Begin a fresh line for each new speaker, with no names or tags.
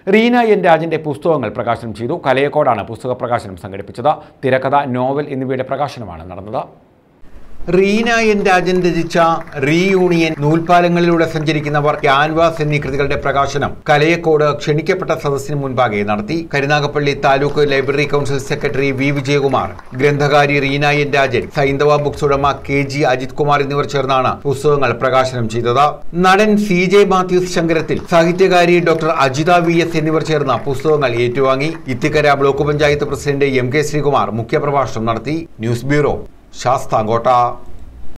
Reena N രാജന്റെ പുസ്തകങ്ങൾ പ്രകാശനം ചെയ്തു കലയക്കോടാണ് പുസ്തക പ്രകാശനം സംഘടിപ്പിച്ചത് തിരക്കഥ നോവൽ എന്നിവയുടെ പ്രകാശനമാണ് നടന്നത് റീന എൻ രാജൻ രചിച്ച റീയൂണിയൻ നൂൽപാലങ്ങളിലൂടെ സഞ്ചരിക്കുന്നവർ ക്യാൻവാസ് എന്നീ കൃതികളുടെ പ്രകാശനം കലയക്കോട് ക്ഷണിക്കപ്പെട്ട സദസ്സിന് മുൻപാകെ നടത്തി Karunagappally taluk library council secretary V Vijayakumar ഗ്രന്ഥകാരി റീന എൻ രാജൻ സൈന്ധവ ബുക്സ് ഉടമ കെ ജി അജിത് കുമാർ എന്നിവർ ചേർന്നാണ് പുസ്തകങ്ങൾ പ്രകാശനം ചെയ്തത് നടൻ സി ജെ മാത്യൂസ് ശങ്കരത്തിൽ സാഹിത്യകാരി ഡോക്ടർ അജിത വി എസ് എന്നിവർ ചേർന്ന പുസ്തകങ്ങൾ ഏറ്റുവാങ്ങി Ithikkara block panchayat president M K Sreekumar മുഖ്യപ്രഭാഷണം നടത്തി ന്യൂസ് ബ്യൂറോ ശാസ്താംകോട്ട